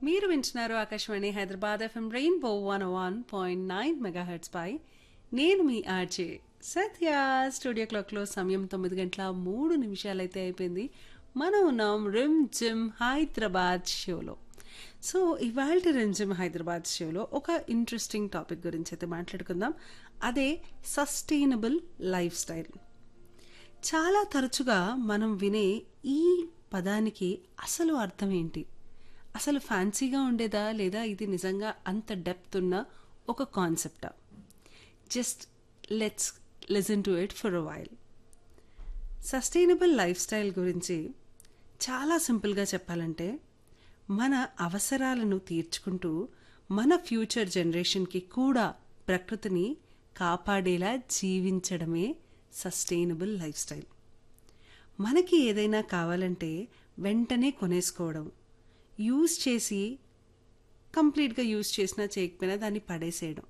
మీరు వింటున్నారు Akashvani Hyderabad FM Rainbow one one point nine megahertz పై నేను మీ ఆర్జే సత్య స్టూడియో క్లాక్లో సమయం తొమ్మిది గంటల మూడు నిమిషాలైతే అయిపోయింది మనం ఉన్నాం రిమ్ జిమ్ హైదరాబాద్ షోలో సో ఇవాళ రిమ్ జిమ్ హైదరాబాద్ షోలో ఒక ఇంట్రెస్టింగ్ టాపిక్ గురించి అయితే మాట్లాడుకుందాం అదే సస్టైనబుల్ లైఫ్ స్టైల్ చాలా తరచుగా మనం వినే ఈ పదానికి అసలు అర్థం ఏంటి అసలు ఫ్యాన్సీగా ఉండేదా లేదా ఇది నిజంగా అంత డెప్త్ ఉన్న ఒక కాన్సెప్టా just let's listen to it for a while sustainable lifestyle గురించి చాలా సింపుల్గా చెప్పాలంటే మన అవసరాలను తీర్చుకుంటూ మన ఫ్యూచర్ జనరేషన్కి కూడా ప్రకృతిని కాపాడేలా జీవించడమే సస్టైనబుల్ లైఫ్ స్టైల్ మనకి ఏదైనా కావాలంటే వెంటనే కొనేసుకోవడం యూజ్ చేసి కంప్లీట్గా యూజ్ చేసినా చేయకపోయినా దాన్ని పడేసేయడం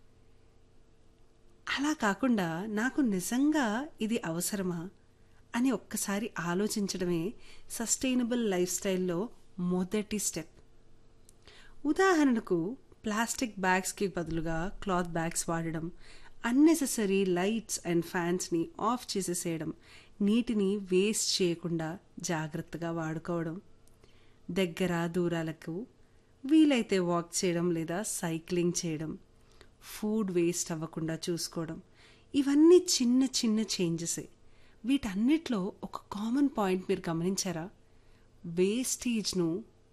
అలా కాకుండా నాకు నిజంగా ఇది అవసరమా అని ఒక్కసారి ఆలోచించడమే సస్టైనబుల్ లైఫ్ స్టైల్లో మొదటి స్టెప్ ఉదాహరణకు ప్లాస్టిక్ బ్యాగ్స్కి బదులుగా క్లాత్ బ్యాగ్స్ వాడడం అన్నెసెసరీ లైట్స్ అండ్ ఫ్యాన్స్ని ఆఫ్ చేసేసేయడం నీటిని వేస్ట్ చేయకుండా జాగ్రత్తగా వాడుకోవడం దగ్గర దూరాలకు వీలైతే వాక్ చేయడం లేదా సైక్లింగ్ చేయడం ఫుడ్ వేస్ట్ అవ్వకుండా చూసుకోవడం ఇవన్నీ చిన్న చిన్న చేంజెసే వీటన్నిటిలో ఒక కామన్ పాయింట్ మీరు గమనించారా వేస్టేజ్ను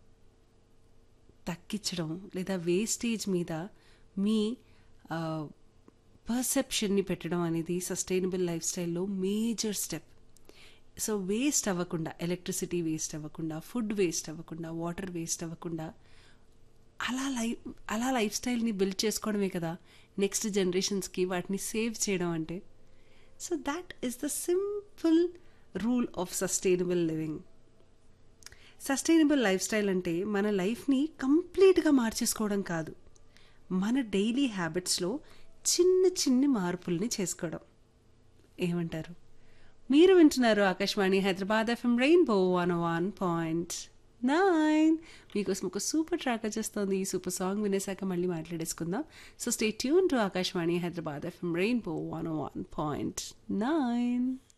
తగ్గించడం లేదా వేస్టేజ్ మీద మీ పర్సెప్షన్ని పెట్టడం అనేది సస్టైనబుల్ లైఫ్ స్టైల్లో మేజర్ స్టెప్ సో వేస్ట్ అవ్వకుండా ఎలక్ట్రిసిటీ వేస్ట్ అవ్వకుండా ఫుడ్ వేస్ట్ అవ్వకుండా వాటర్ వేస్ట్ అవ్వకుండా అలా లైఫ్ అలా లైఫ్ స్టైల్ని బిల్డ్ చేసుకోవడమే కదా నెక్స్ట్ జనరేషన్స్కి వాటిని సేవ్ చేయడం అంటే so that is the simple rule of sustainable living sustainable lifestyle అంటే మన లైఫ్ని కంప్లీట్గా మార్చేసుకోవడం కాదు మన డైలీ హ్యాబిట్స్లో చిన్న చిన్న మార్పుల్ని చేసుకోవడం ఏమంటారు మీరు వింటున్నారు Akashvani Hyderabad FM Rainbow one one point nine మీకోసం ఒక సూపర్ ట్రాక్ వచ్చేస్తుంది ఈ సూపర్ సాంగ్ వినేసాక మళ్ళీ మాట్లాడేసుకుందాం so stay tune to Akashvani Hyderabad FM Rainbow one one point nine